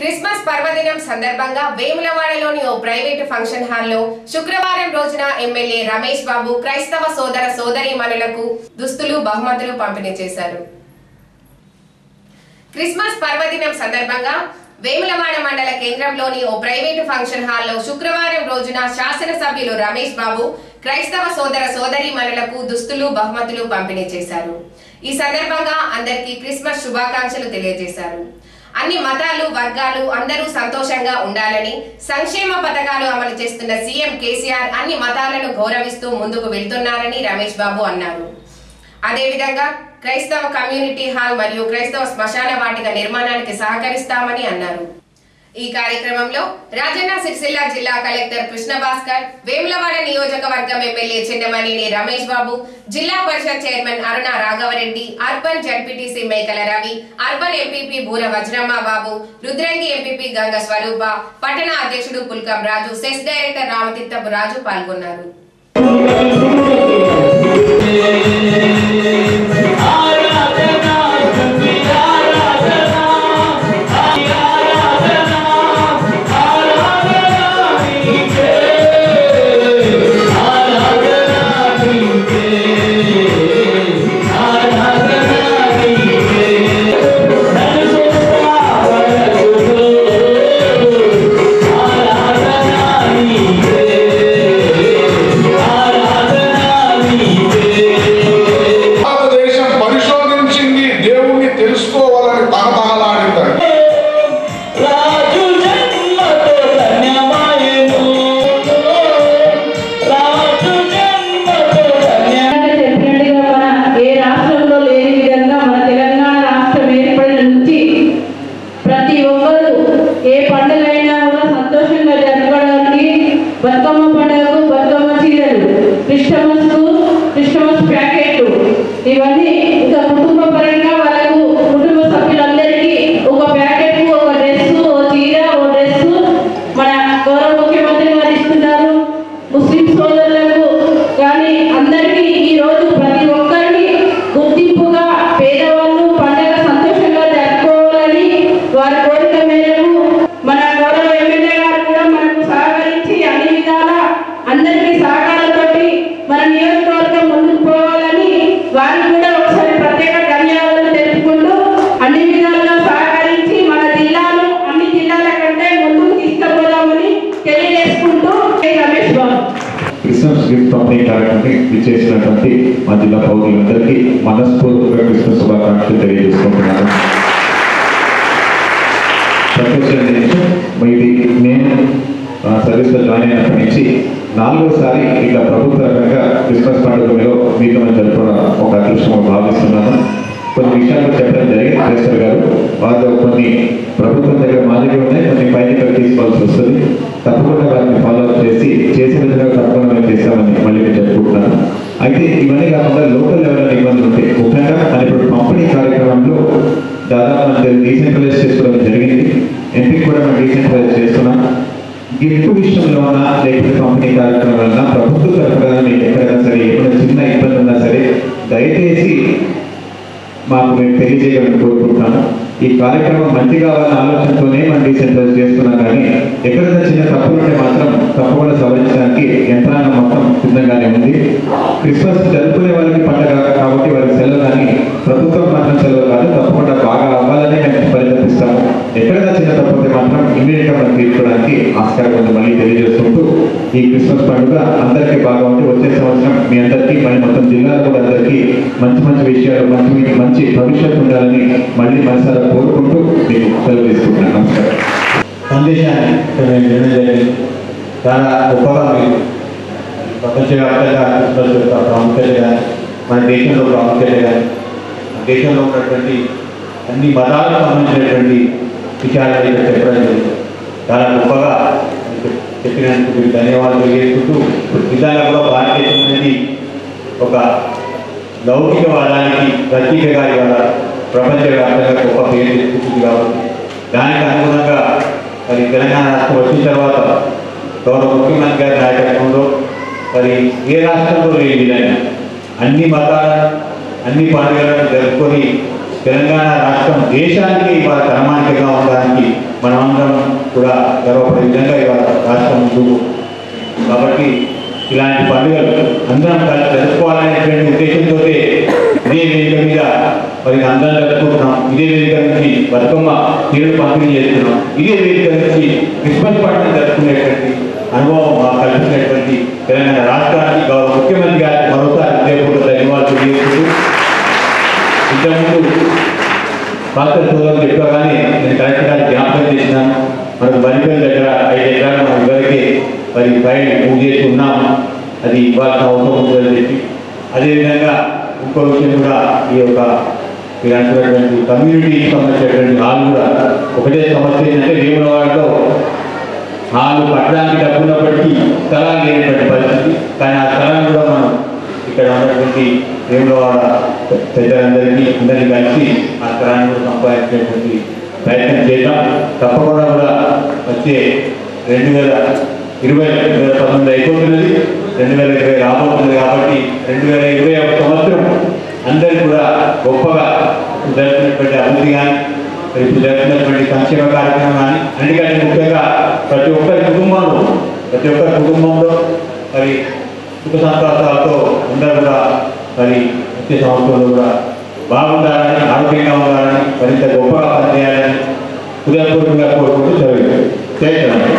Christmas పర్వదినం సందర్భంగా వేములవాడలోని ఓ private function హాల్లో శుక్రవారం రోజున ఎమ్మెల్యే రమేష్ బాబు క్రైస్తవ సోదర సోదరీమణులకు దుస్తులు బహుమతులు పంపిణీ చేశారు క్రిస్మస్ పర్వదినం సందర్భంగా వేములవాడ మండల కేంద్రంలోని ఓ ప్రైవేటు ఫంక్షన్ హాల్లో శుక్రవారం రోజున శాసనసభ్యులు రమేష్ బాబు క్రైస్తవ సోదర సోదరీమణులకు దుస్తులు బహుమతులు పంపిణీ చేశారు ఈ సందర్భంగా అందరికీ క్రిస్మస్ శుభాకాంక్షలు తెలియజేశారు అన్ని మతాలు వర్గాలు అందరూ సంతోషంగా ఉండాలని సంక్షేమ పథకాలు అమలు చేస్తున్న సీఎం కేసీఆర్ అన్ని మతాలను గౌరవిస్తూ ముందుకు వెళ్తున్నారని రమేష్ బాబు అన్నారు అదేవిధంగా క్రైస్తవ కమ్యూనిటీ హాల్ మరియు క్రైస్తవ శ్మశాన వాటిక నిర్మాణానికి సహకరిస్తామని అన్నారు ఈ కార్యక్రమంలో రాజన్న సిరిసిల్ల జిల్లా కలెక్టర్ కృష్ణ భాస్కర్ వేములవాడ నియోజకవర్గం ఎమ్మెల్యే చెన్నమనేని రమేష్ బాబు జిల్లా పరిషత్ chairman Aruna Raghava Reddy urban ZPTC Mekala Ravi urban MPP Boora Vajramma Babu Rudrangi MPP Ganga Swaroopa పట్టణ అధ్యక్షుడు పుల్కం రాజు సెస్ డైరెక్టర్ రామతీర్థపు రాజు పాల్గొన్నారు భారతదేశం పరిశోధించింది దేవుణ్ణి తెలుసుకోవాలని తహతహలాడిందండి రాజు జన్మతో ధన్యమాయను రాజు జన్మతో ధన్య చెప్పినట్టుగా మన ఏ రాష్ట్రంలో లేని విధంగా మన తెలంగాణ రాష్ట్రం ఏర్పడిన నుంచి ప్రతి ఒక్కరూ ఏ పండుగ అయినా కూడా సంతోషంగా జరుపుకోవడానికి బతుకమ్మ పండుగకు బతుకమ్మ చీరలు క్రిస్టమస్కు క్రిస్టమస్ ప్యాకెట్లు ఇవన్నీ ఇంకా కుటుంబ పరంగా వాళ్ళకు కుటుంబ సభ్యులందరికీ ఒక ప్యాకెట్ ఒక డ్రెస్ ఓ చీర ఓ డ్రెస్ మన గౌరవ ముఖ్యమంత్రి గారు ఇస్తున్నారు ముస్లిం సోదరులకు కానీ అందరికీ ఈ రోజు ప్రతి ఒక్కరిని గుర్తింపుగా పేదవాళ్ళు పండగ సంతోషంగా జరుపుకోవాలని వారి కోరిక మేరకు మన గౌరవ ఎమ్మెల్యే గారు కూడా మనకు సహకరించి అన్ని విధాల అందరికీ సహకారంతోటి మన నియోజకవర్గం ముందుకు పోవాలని వారికి కూడా ఒకసారి ప్రత్యేక ధన్యవాదాలు తెలుపుకుంటూ అన్ని విధాలుగా సహకరించి మన జిల్లాను అన్ని జిల్లాల కంటే ముందుకు తీసుకుపోదామని తెలియజేసుకుంటూ K. Ramesh Babu Christmas gift పంపిణీ కార్యక్రమాన్ని విచ్చేసినటువంటి మా జిల్లా పౌరులందరికీ మనస్ఫూర్తిగా క్రిస్మస్ శుభాకాంక్షలు తెలియజేసుకుంటున్నాను ప్రొఫెషన్ ఇది నేను ఆ, సర్వీస్లో జాయిన్ అయినప్పటి నుంచి నాలుగోసారి ఇట్లా ప్రభుత్వ రంగంగా క్రిస్మస్ పండుగలో మీతో జరుపుకోవడం ఒక అదృష్టం భావిస్తున్నాను కొన్ని విషయాలు చెప్పడం జరిగింది ప్రెస్టర్ గారు వారితో కొన్ని ప్రభుత్వం దగ్గర మా దగ్గర ఉన్నాయి కొన్ని పైన ఇక్కడ తీసుకోవాల్సి వస్తుంది తప్పకుండా వారిని ఫాలో అప్ చేసి చేసిన విధంగా తప్పకుండా మేము చేస్తామని మళ్ళీ నేను చెప్పుకుంటున్నాను అయితే ఇవన్నీ కాకుండా లోకల్ లెవెల్లో ఇబ్బందులు ఉంటాయి ముఖ్యంగా మన ఇప్పుడు పంపిణీ కార్యక్రమంలో దాదాపు మనం డీసెంట్రలైజ్ చేసుకోవడం జరిగింది ఎంపీ కూడా మనం డీసెంట్రలైజ్ చేస్తున్నాం గిఫ్ట్ విషయంలో ఉన్నా లేకపోతే పంపిణీ కార్యక్రమం వలన ప్రభుత్వ తరఫున మీకు ఎక్కడైనా సరే ఏమైనా చిన్న ఇబ్బంది ఉన్నా సరే దయచేసి మాకు మేము తెలియజేయాలని కోరుకుంటున్నాను ఈ కార్యక్రమం మంచి కావాలన్న ఆలోచనతోనే మనం డీసెంట్రలైజ్ చేస్తున్నాం కానీ ఎక్కడైనా చిన్న తప్పులు ఉంటే మాత్రం తప్పకుండా సవరించడానికి యంత్రాంగం మొత్తం సిద్ధంగానే ఉంది క్రిస్మస్ జరుపుకునే వాళ్ళకి పండుగ కాబట్టి వారికి సెలవు కానీ ప్రభుత్వం మాత్రం సెలవు కాదు తప్పకుండా బాగా అవ్వాలని మేము పరితపిస్తాము ఎక్కడైనా చిన్న తప్పు ఉంటే మాత్రం ఇమీడియట్ గా మనం తీర్చుకోవడానికి ఆస్కారం ఉంది మళ్ళీ తెలియజేసుకుంటూ ఈ క్రిస్మస్ పండుగ అందరికీ బాగా ఉండి వచ్చే సంవత్సరం మీ అందరికీ మరి మొత్తం జిల్లాలో కూడా అందరికీ మంచి మంచి విషయాలు మంచి మంచి భవిష్యత్తు ఉండాలని మళ్ళీ మనసారా కోరుకుంటూ మీకు సెలవు తీసుకుంటున్నాను నమస్కారం సందేశాన్ని ఇక్కడ నేను వినడం జరిగింది చాలా గొప్పగా మీరు ప్రపంచవ్యాప్తంగా క్రిస్మస్ యొక్క ప్రాముఖ్యత కానీ మన దేశంలో ప్రాముఖ్యత కానీ మన దేశంలో ఉన్నటువంటి అన్ని మతాలకు సంబంధించినటువంటి విషయాలు ఇక్కడ చెప్పడం జరిగింది చాలా గొప్పగా మీకు చెప్పినందుకు మీకు ధన్యవాదాలు తెలియజేసుకుంటూ నిజంగా కూడా భారతదేశం అనేది ఒక లౌకికవాదానికి ప్రతీకగా ఇవాళ ప్రపంచవ్యాప్తంగా గొప్ప పేరు తెచ్చుకుంటుంది కాబట్టి దానికి అనుగుణంగా మరి తెలంగాణ రాష్ట్రం వచ్చిన తర్వాత గౌరవ ముఖ్యమంత్రి గారి నాయకత్వంలో మరి ఏ రాష్ట్రంలో లేని విధంగా అన్ని మతాలను అన్ని పండుగలను జరుపుకొని తెలంగాణ రాష్ట్రం దేశానికి ఇవాళ తనమానికగా ఉండడానికి మనమందరం కూడా గర్వపడే విధంగా ఇవాళ రాష్ట్రం ముందుకు కాబట్టి ఇలాంటి పండుగలు అందరం కలిసి జరుపుకోవాలనేటువంటి ఉద్దేశంతో ఇదే వేదిక మీద మరి అందరం జరుపుకుంటున్నాం ఇదే వేదిక నుంచి బతుకమ్మ తీరుడు పంపిణీ చేస్తున్నాం ఇదే వేదిక నుంచి క్రిస్మస్ పండుగ జరుపుకునేటువంటి అనుభవం మాకు కల్పించినటువంటి తెలంగాణ రాష్ట్రానికి గౌరవ ముఖ్యమంత్రి గారికి మరోసారి హృదయపూర్వక ధన్యవాదాలు తెలియజేస్తూ ఇంతకుముందు పాస్టర్ సోదరులు చెప్పగానే నేను కలెక్టర్ గారికి జ్ఞాపకం చేసినాను మనకు బలిపల్లి దగ్గర ఐదు ఎకరాలు మనం ఇవరికి మరి ఫైల్ మూవ్ చేసి ఉన్నాము అది ఇవ్వాల్సిన అవసరం ఉందని చెప్పి అదేవిధంగా ఇంకో విషయం కూడా ఈ యొక్క మీరు అంటున్నటువంటి కమ్యూనిటీకి సంబంధించినటువంటి హాల్ కూడా ఒకటే సమస్య ఏంటంటే వేములవాడలో హాలు కట్టడానికి డబ్బు ఉన్నప్పటికీ స్థలాలు లేనటువంటి పరిస్థితి కానీ ఆ స్థలాన్ని కూడా మనం ఇక్కడ ఉన్నటువంటి వేములవాడ పెద్దలందరికీ అందరినీ కలిసి ఆ స్థలాన్ని కూడా సంపాదించేటువంటి ప్రయత్నం చేద్దాం తప్పకుండా కూడా వచ్చే రెండు వేల ఇరవై రెండు వేల పంతొమ్మిది అయిపోతున్నది రెండు వేల ఇరవై రాబోతున్నది కాబట్టి రెండు వేల ఇరవై ఒక సంవత్సరం అందరికీ కూడా గొప్పగా జరుగుతున్నటువంటి అభివృద్ధి కానీ మరి ఇప్పుడు జరుగుతున్నటువంటి సంక్షేమ కార్యక్రమం కానీ అందుకని ముఖ్యంగా ప్రతి ఒక్కరి కుటుంబంలో ప్రతి ఒక్కరి కుటుంబంలో మరి సుఖ సంతోషాలతో అందరూ కూడా మరి వచ్చే సంవత్సరంలో కూడా బాగుండాలని ఆరోగ్యంగా ఉండాలని మరింత గొప్పగా పనిచేయాలని హృదయపూర్వకంగా కోరుకుంటూ జరుగుతుంది చేస్తున్నాను